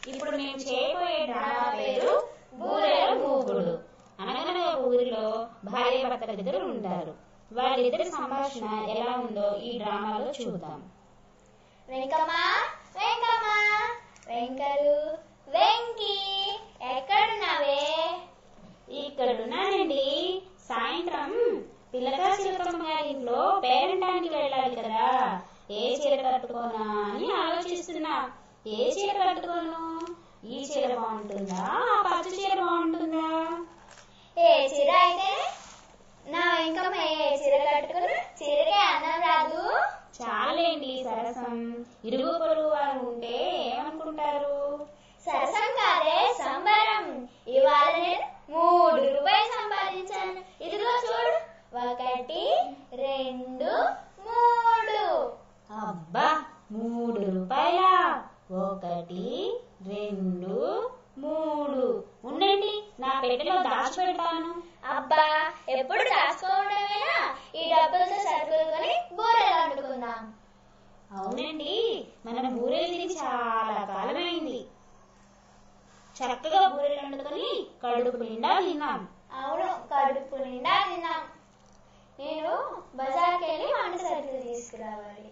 ఇప్పుడు మేము చేయబోయే డ్రామా పేరు బూరెల మూగుడు అనగనగా ఊరిలో భార్య భర్తలు ఇద్దరు ఉంటారు వాళ్ళిద్దరి సంభాషణ ఎలా ఉందో ఈ డ్రామాలో చూద్దాం వెంకమ్మా వెంకమ్మా వెంకరు వెంకి ఎక్కడున్నావే ఇక్కడున్నానండి సాయంత్రం పిల్లగా చిలకమ్మ గారి ఇంట్లో పేరంటానికి వెళ్ళాలి కదా ఏ చీర కట్టుకోనా అని ఆలోచిస్తున్నా ఏ చీర కట్టుకోను ఈ చీర బాగుంటుందా ఆ పచ్చ చీర బాగుంటుందా ఏ చీర అయితే నా వెంకమ్మ ఏ చీర కట్టుకుని చీరకే అన్నం రాదు చాలేండి సరసం ఇరుగు పొరుగు వారు ఉంటే ఏమనుకుంటారు సరసం కాదే సంబరం ఇవాళ నేను మూడు రూపాయలు సంపాదించాను ఇదిగో చూడు ఒకటి రెండు మూడు అబ్బా మూడు రూపాయల ఒకటి రెండు మూడు ఉండండి నా పెట్టెలో దాచిపెడతాను అబ్బా ఎప్పుడు దాచుకోవడమేనా ఈ డబ్బులతో సరుకులు కొని బూరెలు వండుకుందాం అవునండి మన బూరెలు తిని చాలా కాలమైంది చక్కగా బూరెలు వండుకొని కడుపు నిండా తిన్నాం అవును కడుపు నిండా తిన్నాం నేను బజార్కి వెళ్ళి వంట సరుకులు తీసుకురావాలి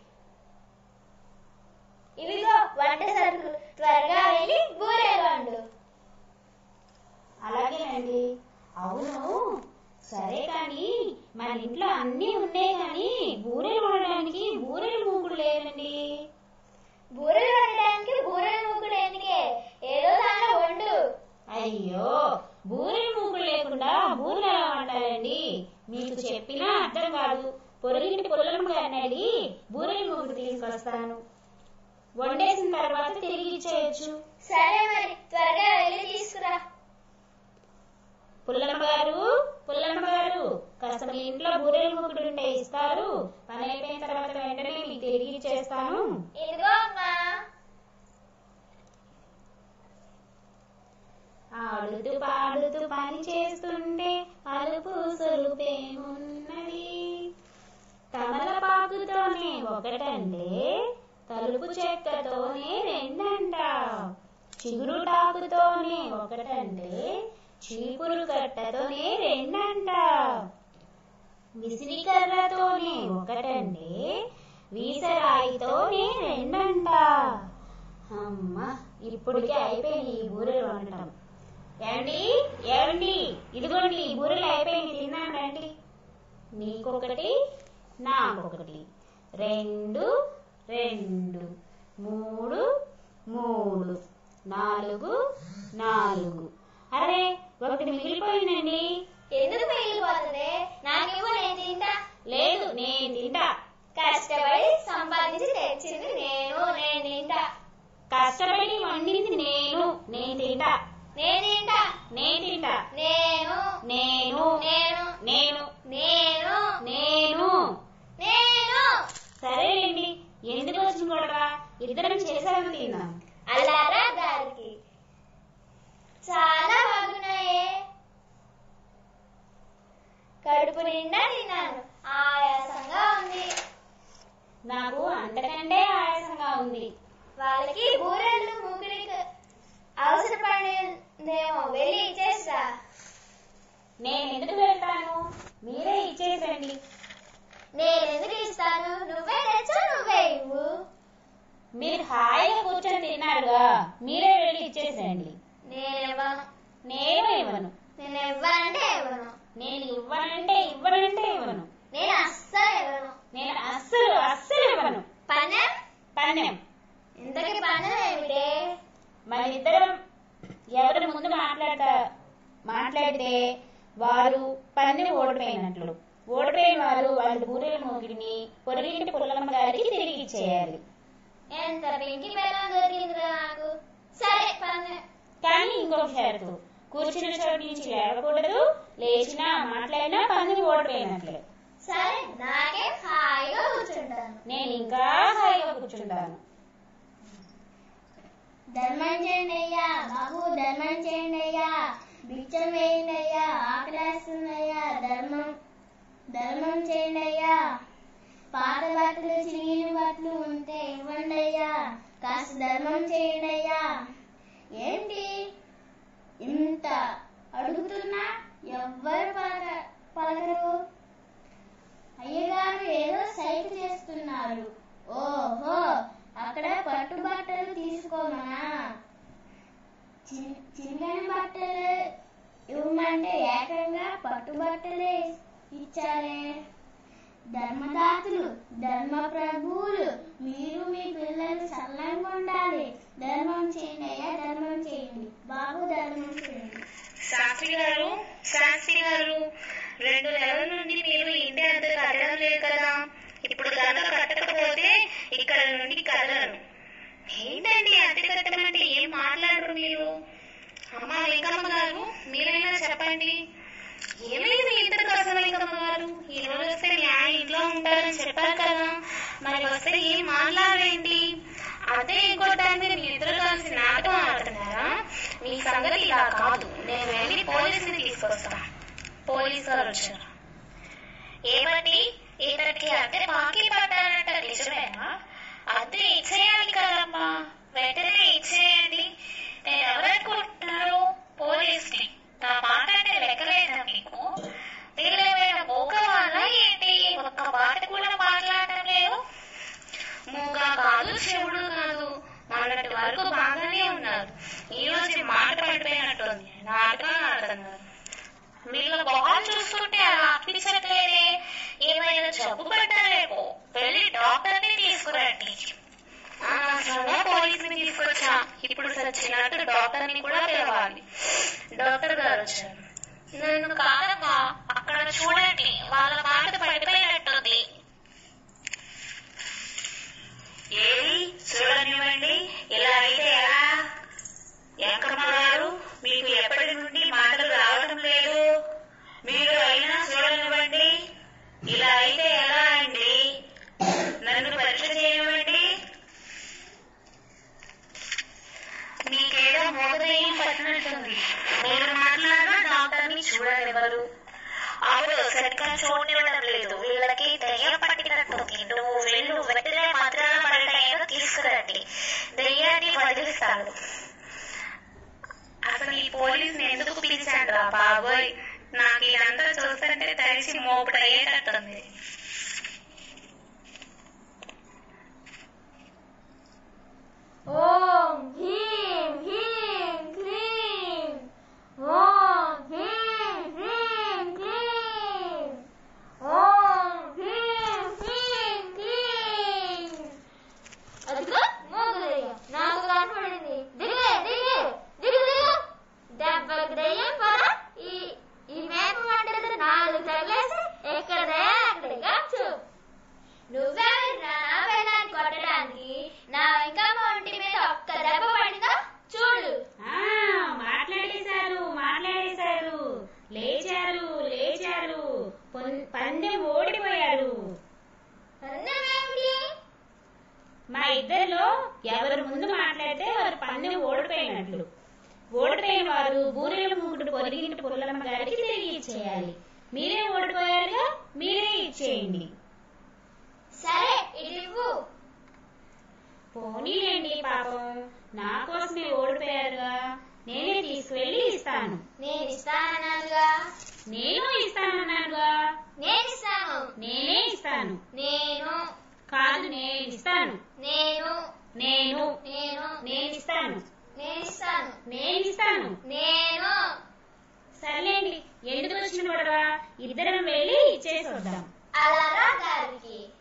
ఇవిగో వంట సరుకులు త్వరగా వెళ్ళి బూరెలు వండు అలాగేనండి అవును సరే కానీ మన ఇంట్లో అన్నీ ఉన్నాయి కానీ బూరెలు వండడానికి బూరెలు మూకుడు లేదండి బూరెలు వండడానికి బూరెలు ముగ్గుడు ఎందుకే ఏదో దానిలో వండు అయ్యో బూరెలు మూకుడు లేకుండా బూరెలు ఎలా వండాలండి మీకు చెప్పినా అర్థం కాదు పొరుగింటి పొలం గారిని అడిగి బూరెలు మూకుడు తీసుకొస్తాను వండేసిన తర్వాత తిరిగి ఇచ్చేయచ్చు సరే మరి త్వరగా వెళ్ళి తీసుకురా పుల్లమ్మ గారు పుల్లమ్మ గారు కాస్త మీ ఇంట్లో బూరెలు మూకుడు ఉంటే ఇస్తారు పని అయిపోయిన తర్వాత వెంటనే మీకు తిరిగి ఇచ్చేస్తాను ఇదిగో అమ్మా ఆడుతూ పాడుతూ పని చేస్తుంటే అలుపు సొలుపేమున్నది తమలపాకుతోనే ఒకటంటే తలుపు చెక్కతోనే రెండంట చిగురుటాకుతోనే ఒకటంటే చీపురు కట్టతోనే రెండంట విసిరికర్రతోనే ఒకటంటే వీసరాయితోనే రెండంట అమ్మ ఇప్పటికే అయిపోయింది ఈ బూరెలు వండటం ఏమండి ఏమండి ఇదిగోండి ఈ బూరెలు అయిపోయింది తిన్నాను రండి నీకొకటి నాకొకటి రెండు రెండు మూడు మూడు నాలుగు నాలుగు అరే ఒకటి మిగిలిపోయిందండి ఎందుకు మిగిలిపోతుంది నాకేమో నేను తింటా లేదు నేను తింటా కష్టపడి సంపాదించి తెచ్చింది నేను నేను తింటా కష్టపడి వండింది నేను నేను తింటా నేను తింటా నేను తింటా నేను నేను నేను నేను నేను నేను నేను సరేలేండి ఎందుకు వచ్చిన గొడవ ఇద్దరం చేసాము తిందాం అల్లారా దారికి చాలా బాగున్నాయే కడుపు నిండా తిన్నాను ఆయాసంగా ఉంది నాకు అంతకంటే ఆయాసంగా ఉంది వాళ్ళకి బూరెలు ముగ్గురికి అవసరపడేదేమో వెళ్ళి ఇచ్చేస్తా నేను ఎందుకు వెళ్తాను మీరే ఇచ్చేసండి నేను ఎందుకు ఇస్తాను నువ్వే తెచ్చు నువ్వే ఇవ్వు మీరు హాయిగా కూర్చొని తిన్నారుగా మీరే వెళ్ళి ఇచ్చేసండి నేను ఇవ్వను నేను ఇవ్వను నేను ఇవ్వనంటే ఇవ్వను నేను ఇవ్వనంటే ఇవ్వనంటే ఇవ్వను నేను అస్సలు ఇవ్వను నేను అస్సలు అస్సలు ఇవ్వను పన్నం పన్నెం ఇంతకి పన్నం ఏమిటే మన ఇద్దరం ఎవరి ముందు మాట్లాడతా మాట్లాడితే వారు పన్ను ఓడిపోయినట్లు ఓడిపోయిన వారు వాళ్ళ బూరెల మోగిడిని పొరుగింటి పుల్లమ్మ గారికి తిరిగి ఇచ్చేయాలి ఎంత పింకి బెల్లం దొరికిందిరా నాకు సరే పన్నం కానీ ఇంకొక షరతు కూర్చున్న చోటు నుంచి లేవకూడదు లేచినా మాట్లాడినా పన్ను ఓడిపోయినట్లే సరే నాకే హాయిగా కూర్చుంటాను నేను ఇంకా హాయిగా కూర్చుంటాను ధర్మం చేయండి అయ్యా బాబు ధర్మం చేయండి అయ్యా బిచ్చం వేయండి అయ్యా ఆకలేస్తున్నాయ్యా ధర్మం ధర్మం చేయండి అయ్యా పాత బట్టలు చిరిగిన బట్టలు ఉంటే ఇవ్వండి అయ్యా కాస్త ధర్మం చేయండి అయ్యా ఏంటి ఇంత అడుగుతున్నా ఎవ్వరు పలక పలకరు అయ్యగారు ఏదో సైట్ చేస్తున్నారు ఓహో అక్కడ పట్టుబట్టలు తీసుకోమనా చిన్- చిన్నని బట్టలు ఇవ్వమంటే ఏకంగా పట్టుబట్టలే ఇచ్చారే ధర్మదాతులు ధర్మ ప్రభువులు మీరు మీ పిల్లలు చల్లంగా ఉండాలి ధర్మం చేయండి అయ్యా ధర్మం చేయండి బాబు ధర్మం చేయండి శాస్త్రి గారు శాస్త్రి గారు రెండు నెలల నుండి మీరు ఇంటి అంత కట్టడం లేదు కదా ఇప్పుడు కనుక కట్టకపోతే ఇక్కడ నుండి కదలను ఏంటండి అద్దె కట్టమంటే ఏం మాట్లాడరు మీరు అమ్మా వెంకమ్మ గారు మీరైనా చెప్పండి ఏమైంది ఇద్దరు కోసం వెంకమ్మ గారు ఈ రోజు వస్తే మీ ఆయన ఇంట్లో ఉంటారని చెప్పారు కదా మరి వస్తే ఏం మాట్లాడరేంటి అదే ఇంకోటానికి మీ ఇద్దరు కలిసి నాటకం ఆడుతున్నారా మీ సంగతి ఇలా కాదు నేను వెళ్ళి పోలీసుని తీసుకొస్తా పోలీసు గారు వచ్చారు ఏమండి ఇతనికి అద్దె బాకీ పడ్డారంట నిజమేనా అద్దె ఇచ్చేయాలి కదమ్మా వెంటనే ఇచ్చేయండి నేను ఎవరనుకుంటున్నారు పోలీసుని నా మాట అంటే లెక్కలేదా మీకు వీళ్ళేమైనా మూక వాళ్ళ ఏంటి ఒక్క మాట కూడా మాట్లాడటం లేదు మూగ కాదు చెవుడు కాదు మొన్నటి వరకు బాగానే ఉన్నారు ఈ రోజు మాట పడిపోయినట్టుంది నాటకం ఆడుతున్నారు వీళ్ళ మొహాలు చూస్తుంటే అలా అనిపించట్లేదే ఏమైనా జబ్బు పడ్డారేమో వెళ్ళి డాక్టర్ని తీసుకురండి అనవసరంగా పోలీసుని తీసుకొచ్చా ఇప్పుడు సచ్చినట్టు డాక్టర్ని కూడా పిలవాలి డాక్టర్ గారు వచ్చారు నన్ను కాదమ్మా అక్కడ చూడండి వాళ్ళ మాట పడిపోయినట్టుంది ఏది చూడనివ్వండి ఇలా అయితే ఎలా ఎంకమ్మ గారు మీకు ఎప్పటి నుండి మాటలు రావడం లేదు మీరు అయినా చూడనివ్వండి ఇలా అయితే ఎలా అండి నన్ను పరీక్ష చేయనివ్వండి మీకేదో మోగదయ్యం పట్టినట్టుంది మీరు మాట్లాడినా డాక్టర్ని చూడనివ్వరు అవును సరిగ్గా చూడనివ్వడం లేదు వీళ్ళకి దయ్యం పట్టినట్టుంది నువ్వు వెళ్ళు వెంటనే మంత్రాల పడటం తీసుకురండి దయ్యాన్ని వదిలిస్తాడు అసలు ఈ పోలీసుని ఎందుకు పిలిచాడు రా బాబోయ్ నాకు ఇదంతా చూస్తుంటే తడిసి మోపుడు అయ్యేటట్టుంది ఓం హ్రీం హ్రీం క్లీం ఓం హ్రీం హ్రీం క్లీం ఓం హ్రీం హ్రీం క్లీం అదిగో మోగదయ్య నాకు కనపడింది దిగే దిగే దిగు దిగు దెబ్బకి దయ్యం పద ఈ ఈ మేక మంటది నాలుగు తగిలేసి ఎక్కడ దయ్యా అక్కడ గచ్చు నువ్వెవరిరా నా వేలాన్ని కొట్టడానికి నా వెంకమ్మ ఒంటి మీద ఒక్క దెబ్బ పడిందా చూడు ఆ మాట్లాడేశారు మాట్లాడేశారు లేచారు లేచారు పొన్- పందెం ఓడిపోయారు అందమేమిటి మా ఇద్దరిలో ఎవరు ముందు మాట్లాడితే వారు పందెం ఓడిపోయినట్లు ఓడిపోయిన వారు బూరెల మూగుడు పొరిగింటి పుల్లమ్మ గారికి తిరిగి ఇచ్చేయాలి మీరే ఓడిపోయారుగా మీరే ఇచ్చేయండి సరే ఇది ఇవ్వు పోనీలేండి పాపం నా కోసమే ఓడిపోయారుగా నేనే తీసుకువెళ్ళి ఇస్తాను నేను ఇస్తానన్నానుగా నేను ఇస్తానన్నానుగా నేను ఇస్తాను నేనే ఇస్తాను నేను కాదు నేను ఇస్తాను నేను నేను నేను నేను ఇస్తాను నేను ఇస్తాను నేను ఇస్తాను నేను సర్లేండి ఎందుకు వచ్చిన గొడవ ఇద్దరం వెళ్ళి ఇచ్చేసి వద్దాం అలారా గారికి